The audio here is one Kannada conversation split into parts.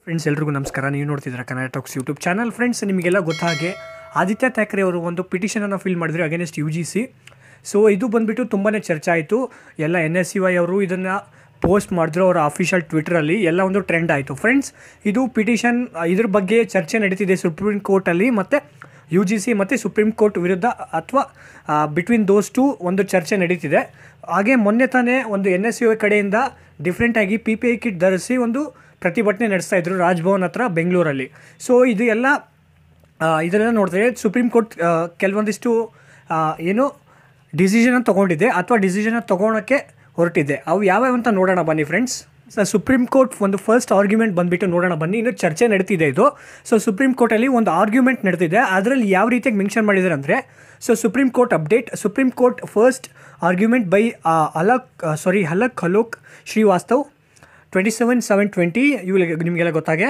ಫ್ರೆಂಡ್ಸ್ ಎಲ್ರಿಗೂ ನಮಸ್ಕಾರ ನೀವು ನೋಡ್ತಿದ್ದೀರಾ Kannada talks YouTube channel friends ನಿಮಗೆಲ್ಲ ಗೊತ್ತಾಗೆ ಆದಿತ್ಯ ಥ್ಯಾಕ್ರೆ ಅವರು ಒಂದು ಪಿಟಿಷನನ್ನು ಫಿಲ್ ಮಾಡಿದ್ರು against U G C so ಇದು ಬಂದುಬಿಟ್ಟು ತುಂಬಾ ಚರ್ಚೆ ಆಯಿತು ಎಲ್ಲ ಎನ್ ಎಸ್ ಸಿ ವೈ ಅವರು ಇದನ್ನು ಪೋಸ್ಟ್ ಮಾಡಿದ್ರು ಅವರ ಅಫಿಷಿಯಲ್ ಟ್ವಿಟರಲ್ಲಿ ಎಲ್ಲ ಒಂದು ಟ್ರೆಂಡ್ ಆಯಿತು ಫ್ರೆಂಡ್ಸ್ ಇದು ಪಿಟಿಷನ್ ಇದ್ರ ಬಗ್ಗೆ ಚರ್ಚೆ ನಡೀತಿದೆ ಸುಪ್ರೀಂ ಕೋರ್ಟಲ್ಲಿ ಮತ್ತು ಯು ಜಿ ಸಿ ಮತ್ತು ಸುಪ್ರೀಂ ಕೋರ್ಟ್ ವಿರುದ್ಧ ಅಥವಾ ಬಿಟ್ವೀನ್ ದೋಸ್ ಟು ಒಂದು ಚರ್ಚೆ ನಡೀತಿದೆ ಹಾಗೆ ಮೊನ್ನೆ ತಾನೇ ಒಂದು ಎನ್ ಎಸ್ ಯು ಕಡೆಯಿಂದ ಡಿಫ್ರೆಂಟಾಗಿ ಪಿ ಪಿ ಐ ಕಿಟ್ ಧರಿಸಿ ಒಂದು ಪ್ರತಿಭಟನೆ ನಡೆಸ್ತಾ ಇದ್ರು ರಾಜ್ಭವನ್ ಹತ್ರ ಬೆಂಗಳೂರಲ್ಲಿ ಸೊ ಇದು ಎಲ್ಲ ಆ, ಇದನ್ನೆಲ್ಲ ನೋಡಿದ್ರೆ ಸುಪ್ರೀಂ ಕೋರ್ಟ್ ಆ, ಕೆಲವೊಂದಿಷ್ಟು ಆ, ಏನು ಡಿಸಿಷನ್ ತೊಗೊಂಡಿದೆ ಅಥವಾ ಡಿಸಿಷನ್ ತೊಗೊಳಕ್ಕೆ ಹೊರಟಿದೆ ಅವು ಯಾವ್ಯಾವ ಅಂತ ನೋಡೋಣ ಬನ್ನಿ ಫ್ರೆಂಡ್ಸ್ ಸೊ ಸುಪ್ರೀಂ ಕೋರ್ಟ್ ಒಂದು ಫಸ್ಟ್ ಆರ್ಗ್ಯುಮೆಂಟ್ ಬಂದುಬಿಟ್ಟು ನೋಡೋಣ ಬನ್ನಿ ಇನ್ನು ಚರ್ಚೆ ನಡೀತಿದೆ ಇದು ಸೊ ಸುಪ್ರೀಂ ಕೋರ್ಟಲ್ಲಿ ಒಂದು ಆರ್ಗ್ಯುಮೆಂಟ್ ನಡೆದಿದೆ ಅದರಲ್ಲಿ ಯಾವ ರೀತಿಯಾಗಿ ಮೆನ್ಷನ್ ಮಾಡಿದ್ದಾರೆ ಅಂದರೆ so supreme court update supreme court first argument by Alakh sorry Alakh Alok Srivastava twenty seven seven twenty ಇವು ನಿಮಗೆಲ್ಲ ಗೊತ್ತಾಗೆ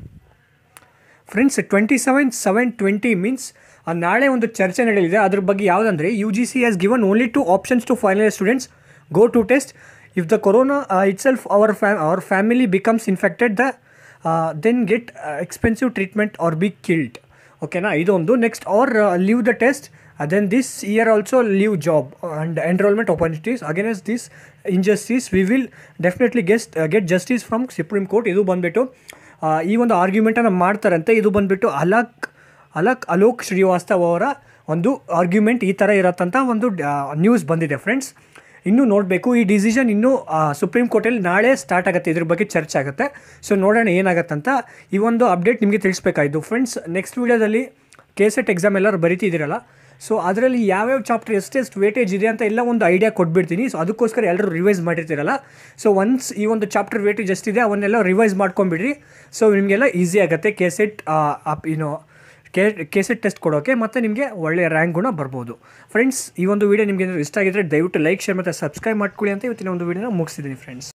friends twenty seven seven twenty means ನಾಳೆ ಒಂದು ಚರ್ಚೆ ನಡೆಯಲಿದೆ ಅದ್ರ ಬಗ್ಗೆ ಯಾವುದಂದರೆ U G C has given only two options to final students go to test if the corona itself our ಫ್ಯಾ our family becomes infected the then get expensive treatment or B killed ಓಕೆನಾ ಇದೊಂದು next or leave the test then this year also leave job and enrolment opportunities against this injustice we will definitely guest get justice from supreme court ಇದು ಬಂದುಬಿಟ್ಟು ಈ ಒಂದು ಆರ್ಗ್ಯುಮೆಂಟನ್ನು ಮಾಡ್ತಾರಂತೆ ಇದು ಬಂದುಬಿಟ್ಟು ಅಲಕ್ ಅಲಕ್ ಅಲೋಕ್ ಶ್ರೀವಾಸ್ತವ್ ಅವರ ಒಂದು ಆರ್ಗ್ಯುಮೆಂಟ್ ಈ ಥರ ಇರತ್ತಂತ ಒಂದು ನ್ಯೂಸ್ ಬಂದಿದೆ ಫ್ರೆಂಡ್ಸ್ ಇನ್ನೂ ನೋಡಬೇಕು ಈ ಡಿಸಿಷನ್ ಇನ್ನೂ ಸುಪ್ರೀಂ ಕೋರ್ಟಲ್ಲಿ ನಾಳೆ ಸ್ಟಾರ್ಟ್ ಆಗುತ್ತೆ ಇದ್ರ ಬಗ್ಗೆ ಚರ್ಚೆ ಆಗುತ್ತೆ ಸೊ ನೋಡೋಣ ಏನಾಗತ್ತಂತ ಈ ಒಂದು ಅಪ್ಡೇಟ್ ನಿಮಗೆ ತಿಳಿಸ್ಬೇಕಾಯಿತು ಫ್ರೆಂಡ್ಸ್ ನೆಕ್ಸ್ಟ್ ವೀಡಿಯೋದಲ್ಲಿ ಕೆ ಸೆಟ್ ಎಕ್ಸಾಮ್ ಎಲ್ಲರೂ ಬರಿತಿದ್ದೀರಲ್ಲ ಸೊ ಅದರಲ್ಲಿ ಯಾವ್ಯಾವ ಚಾಪ್ಟರ್ ಎಷ್ಟೆಷ್ಟು ವೇಟೇಜ್ ಇದೆ ಅಂತ ಎಲ್ಲ ಒಂದು ಐಡಿಯಾ ಕೊಟ್ಬಿಡ್ತೀನಿ ಸೊ ಅದಕ್ಕೋಸ್ಕರ ಎಲ್ಲರೂ ರಿವೈಸ್ ಮಾಡಿರ್ತೀರಲ್ಲ ಸೊ ಒನ್ಸ್ ಈ ಒಂದು ಚಾಪ್ಟರ್ ವೇಟೇಜ್ ಎಷ್ಟಿದೆ ಅವನ್ನೆಲ್ಲ ರಿವೈಸ್ ಮಾಡ್ಕೊಂಬಿಡ್ರಿ ಸೊ ನಿಮಗೆಲ್ಲ ಈಸಿ ಆಗುತ್ತೆ ಕೆ ಸೆಟ್ ಏನು ಕೆ ಕೆ ಸೆಟ್ ಟೆಸ್ಟ್ ಕೊಡೋಕ್ಕೆ ಮತ್ತು ನಿಮಗೆ ಒಳ್ಳೆಯ ರ್ಯಾಂಕ್ ಗುಣ ಬರ್ಬೋದು ಫ್ರೆಂಡ್ಸ್ ಈ ಒಂದು ವೀಡಿಯೋ ನಿಮಗೆ ಏನಾದ್ರು ಇಷ್ಟ ಆಗಿದ್ರೆ ದಯವಿಟ್ಟು ಲೈಕ್ ಶೇರ್ ಮತ್ತು ಸಬ್ಸ್ಕ್ರೈಬ್ ಮಾಡ್ಕೊಳ್ಳಿ ಅಂತ ಇವತ್ತಿನ ಒಂದು ವೀಡಿಯೋನ ಮುಗಿಸಿದ್ದೀನಿ ಫ್ರೆಂಡ್ಸ್